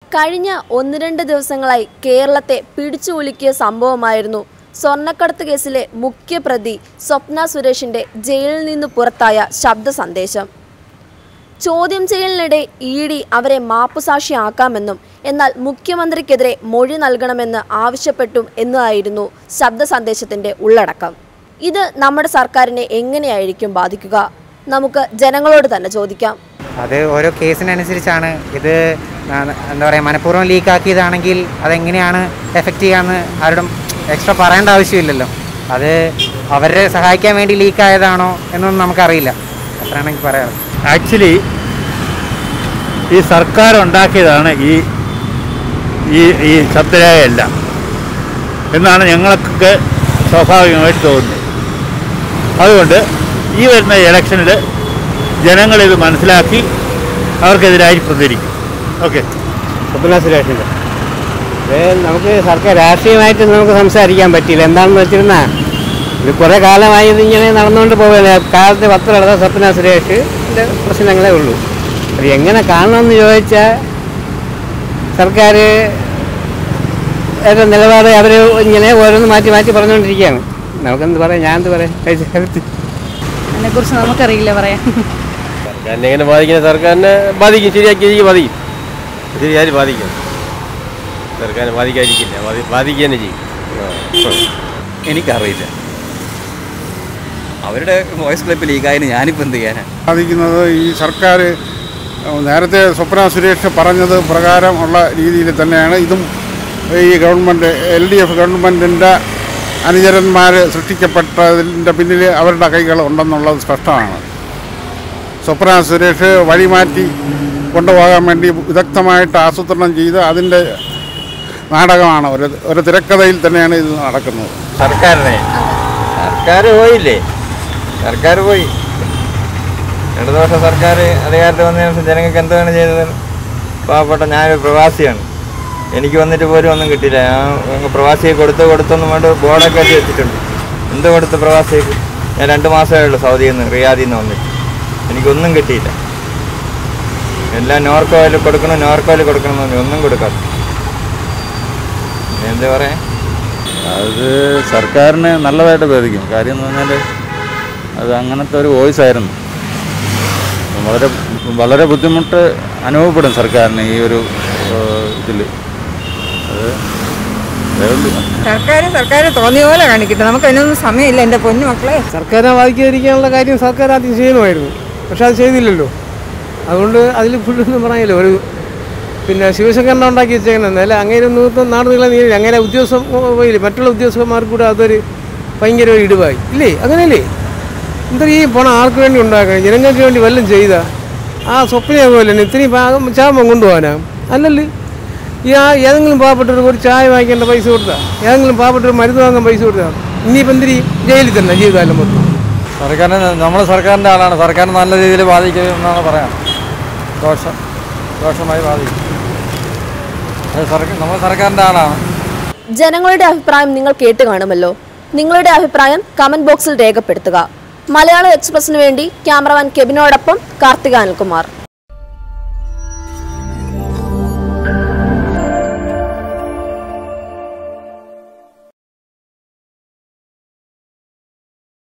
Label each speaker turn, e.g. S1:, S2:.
S1: കഴിഞ്ഞ ഒന്ന് രണ്ട് ദിവസങ്ങളായി കേരളത്തെ പിടിച്ചുകുലുക്കിയ സംഭവമായിരുന്നു സ്വർണ്ണക്കടത്ത് കേസിലെ മുഖ്യപ്രതി സ്വപ്ന സുരേഷിന്റെ ജയിലിൽ നിന്ന് പുറത്തായ ശബ്ദ സന്ദേശം ചോദ്യം ചെയ്യലിനിടെ ഇ ഡി അവരെ മാപ്പുസാക്ഷിയാക്കാമെന്നും എന്നാൽ മുഖ്യമന്ത്രിക്കെതിരെ മൊഴി നൽകണമെന്ന് ആവശ്യപ്പെട്ടും എന്നതായിരുന്നു ശബ്ദ സന്ദേശത്തിന്റെ ഉള്ളടക്കം ഇത് നമ്മുടെ സർക്കാരിനെ എങ്ങനെയായിരിക്കും ബാധിക്കുക നമുക്ക് ജനങ്ങളോട് തന്നെ ചോദിക്കാം
S2: അത് ഓരോ കേസിനനുസരിച്ചാണ് ഇത് ന- എന്താ പറയുക മനഃപൂർവ്വം ലീക്കാക്കിയതാണെങ്കിൽ അതെങ്ങനെയാണ് എഫക്റ്റ് ചെയ്യാന്ന് ആരോടും എക്സ്ട്രാ പറയേണ്ട ആവശ്യമില്ലല്ലോ അത് അവരെ സഹായിക്കാൻ വേണ്ടി ലീക്കായതാണോ എന്നൊന്നും നമുക്കറിയില്ല അത്രയാണ് എനിക്ക് പറയാറ്
S3: ആക്ച്വലി ഈ സർക്കാർ ഉണ്ടാക്കിയതാണ് ഈ ഈ ഈ ശബ്ദരേഖയെല്ലാം എന്നാണ് ഞങ്ങൾക്കൊക്കെ സ്വാഭാവികമായിട്ട് തോന്നുന്നത് അതുകൊണ്ട് ഈ വരുന്ന ഇലക്ഷനിൽ ജനങ്ങളിത് മനസ്സിലാക്കി അവർക്കെതിരായി പ്രതികരിക്കും ഓക്കെ
S4: സ്വപ്ന സുരേഷിൻ്റെ നമുക്ക് സർക്കാർ രാഷ്ട്രീയമായിട്ട് നമുക്ക് സംസാരിക്കാൻ പറ്റിയില്ല എന്താണെന്ന് വെച്ചിരുന്നാൽ ഇത് കുറേ കാലമായി ഇതിങ്ങനെ നടന്നുകൊണ്ട് പോവുകയാണ് കാലത്ത് പത്രം എടുത്ത സ്വപ്ന സുരേഷിൻ്റെ പ്രശ്നങ്ങളേ ഉള്ളൂ അത് എങ്ങനെ കാണണമെന്ന് ചോദിച്ചാൽ സർക്കാർ ഏറെ നിലപാട് അവർ ഇങ്ങനെ ഓരോന്ന് മാറ്റി മാറ്റി പറഞ്ഞുകൊണ്ടിരിക്കുകയാണ് നമുക്കെന്ത് പറയാം ഞാൻ എന്ത് പറയാം കഴിച്ച കാലത്ത്
S5: അതിനെക്കുറിച്ച് നമുക്കറിയില്ല പറയാൻ
S6: സർക്കാരിനെ എങ്ങനെ ബാധിക്കുന്നത് സർക്കാരിനെ ബാധിക്കും ശരിയാക്കി എനിക്ക് ബാധിക്കും ശരിയായി ബാധിക്കും സർക്കാരിനെ ബാധിക്കാതിരിക്കില്ല ബാധി- ബാധിക്കുക തന്നെ ചെയ്യും
S7: എനിക്കറിയില്ല അവരുടെ വോയിസ് ക്ലിപ്പ് ലീക്കായതിന് ഞാനിപ്പോൾ എന്ത് ചെയ്യാനാ
S8: സാധിക്കുന്നത് ഈ സർക്കാർ നേരത്തെ സ്വപ്ന സുരേഷ് പറഞ്ഞത് പ്രകാരം ഉള്ള രീതിയിൽ തന്നെയാണ് ഇതും ഈ ഗവൺമെൻറ് എൽ ഡി എഫ് ഗവൺമെൻറ്റിൻ്റെ അനുചരന്മാർ സൃഷ്ടിക്കപ്പെട്ടതിൻ്റെ പിന്നിൽ അവരുടെ കൈകൾ ഉണ്ടെന്നുള്ളത് സ്പഷ്ടമാണ് സ്വപ്ന സുരേഷ് വഴിമാറ്റി കൊണ്ടുപോകാൻ വേണ്ടി വിദഗ്ധമായിട്ട് ആസൂത്രണം ചെയ്ത് അതിൻ്റെ നാടകമാണ് ഒരു ഒരു തിരക്കഥയിൽ തന്നെയാണ് ഇത് നടക്കുന്നത്
S6: സർക്കാരിനെ സർക്കാർ പോയില്ലേ സർക്കാർ പോയി ഇടതുപക്ഷ സർക്കാർ അധികാരത്തിൽ വന്നതിന് ശേഷം ജനങ്ങൾക്ക് എന്താണ് ചെയ്തത് പാവപ്പെട്ട ഞാനൊരു പ്രവാസിയാണ് എനിക്ക് വന്നിട്ട് പോലും ഒന്നും കിട്ടിയില്ല ഞാൻ അങ്ങ് പ്രവാസിയെ കൊടുത്ത് കൊടുത്തൊന്നും വേണ്ട ബോർഡൊക്കെ എഴുതി വെച്ചിട്ടുണ്ട് എന്ത് കൊടുത്ത് പ്രവാസിക്ക് ഞാൻ രണ്ട് മാസമേ ഉള്ളൂ സൗദിയിൽ നിന്ന് റിയാദിൽ നിന്ന് വന്നിട്ട് എനിക്കൊന്നും കിട്ടിയില്ല എല്ലാം നോർക്കോയിൽ കൊടുക്കണം നോർക്കോയിൽ കൊടുക്കണം എന്ന് പറഞ്ഞു ഒന്നും കൊടുക്കാത്ത ഇനി എന്താ പറയാ
S3: അത് സർക്കാരിനെ നല്ലതായിട്ട് ബാധിക്കും കാര്യം എന്ന് പറഞ്ഞാൽ അത് അങ്ങനത്തെ ഒരു വോയിസ് ആയിരുന്നു വളരെ വളരെ ബുദ്ധിമുട്ട് അനുഭവപ്പെടും സർക്കാരിന് ഈ ഒരു ഇതിൽ അത് അതേ ഉള്ളൂ
S5: സർക്കാർ സർക്കാർ തോന്നിയ പോലെ കാണിക്കട്ടെ നമുക്ക് അതിനൊന്നും സമയമില്ല എൻ്റെ പൊന്നു മക്കളെ
S4: സർക്കാരിനെ ബാധിക്കാതിരിക്കാനുള്ള കാര്യം സർക്കാർ ആദ്യം ചെയ്യണമായിരുന്നു പക്ഷെ അത് ചെയ്തില്ലല്ലോ അതുകൊണ്ട് അതിൽ ഫുള്ളൊന്നും പറയാനില്ല ഒരു പിന്നെ ശിവശങ്കരനെ ഉണ്ടാക്കി വെച്ചേക്കുന്നത് അല്ല അങ്ങനെ നൂറ്റം നാട് നീളം നീരില്ല അങ്ങനെ ഉദ്യോഗസ്ഥ പോയില്ലേ മറ്റുള്ള ഉദ്യോഗസ്ഥന്മാർക്ക് കൂടെ അതൊരു ഭയങ്കര ഒരു ഇടിവായി ഇല്ലേ അങ്ങനെയല്ലേ എന്താ ഈ പണം ആർക്ക് വേണ്ടി ഉണ്ടാക്കണം ജനങ്ങൾക്ക് വേണ്ടി വല്ലതും ചെയ്ത ആ സ്വപ്നയാകുമല്ലോ ഇത്രയും ഭാഗം ക്ഷാമം കൊണ്ടുപോകാനാ അല്ലല്ലേ ഈ ആ ഏതെങ്കിലും പാവപ്പെട്ടവർക്ക് ഒരു ചായ വാങ്ങിക്കേണ്ട പൈസ കൊടുത്താ ഏതെങ്കിലും പാവപ്പെട്ടവർ മരുന്ന് വാങ്ങാൻ പൈസ കൊടുത്താ ഇനിയിപ്പോൾ എന്തിരി ജയിലിൽ തന്നെ ജീവിതകാലം മൊത്തം
S6: സർക്കാരിന് നമ്മൾ സർക്കാരിൻ്റെ ആളാണ് സർക്കാരിന് നല്ല രീതിയിൽ ബാധിക്കും എന്നാണ് പറയാം ദോഷം ദോഷമായി ബാധിക്കും അത് സർക്കാർ നമ്മൾ സർക്കാരിൻ്റെ ആളാണ്
S1: ജനങ്ങളുടെ അഭിപ്രായം നിങ്ങൾ കേട്ട് കാണുമല്ലോ നിങ്ങളുടെ അഭിപ്രായം കമന്റ് ബോക്സിൽ രേഖപ്പെടുത്തുക മലയാളം എക്സ്പ്രസിന് വേണ്ടി ക്യാമറമാൻ കെബിനോടൊപ്പം കാർത്തിക അനിൽകുമാർ